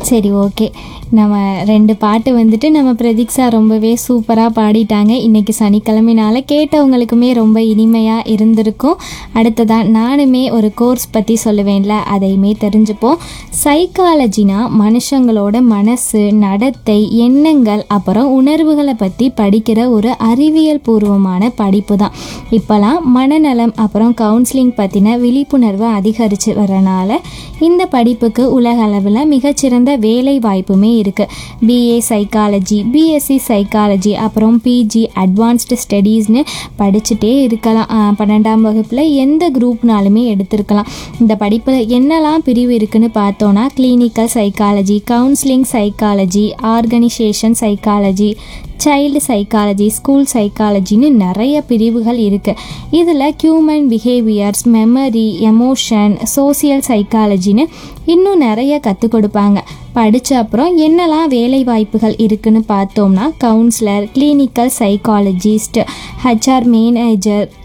சரி ஓகே நம்ம ரெண்டு பாட்டு வந்துட்டு நம்ம பிரதீக் சார் ரொம்பவே சூப்பராக பாடிட்டாங்க இன்றைக்கி சனிக்கிழமைனால கேட்டவங்களுக்குமே ரொம்ப இனிமையாக இருந்திருக்கும் அடுத்ததாக நானுமே ஒரு கோர்ஸ் பற்றி சொல்லுவேன்ல அதையுமே தெரிஞ்சுப்போம் சைக்காலஜினா மனுஷங்களோட மனசு நடத்தை எண்ணங்கள் அப்புறம் உணர்வுகளை பற்றி படிக்கிற ஒரு அறிவியல் பூர்வமான படிப்பு தான் இப்போலாம் மனநலம் அப்புறம் கவுன்சிலிங் பற்றின விழிப்புணர்வு அதிகரித்து வரனால இந்த படிப்புக்கு உலக அளவில் மிகச்சிறந்த வேலை வாய்ப்புமே இருக்குது பிஏ சைக்காலஜி பிஎஸ்சி சைக்காலஜி அப்புறம் பிஜி அட்வான்ஸ்டு ஸ்டடீஸ்னு படிச்சுட்டே இருக்கலாம் ஆஹ் பன்னெண்டாம் வகுப்பில் எந்த குரூப்னாலுமே எடுத்திருக்கலாம் இந்த படிப்பில் என்னெல்லாம் பிரிவு இருக்குன்னு பார்த்தோன்னா clinical psychology counselling psychology organisation psychology child psychology school சைக்காலஜின்னு நிறைய பிரிவுகள் இருக்குது இதில் human behaviours memory emotion social சைக்காலஜின்னு இன்னும் நிறைய கற்றுக் கொடுப்பாங்க படித்த அப்புறம் என்னெல்லாம் வேலை வாய்ப்புகள் இருக்குன்னு பார்த்தோம்னா counsellor clinical psychologist HR manager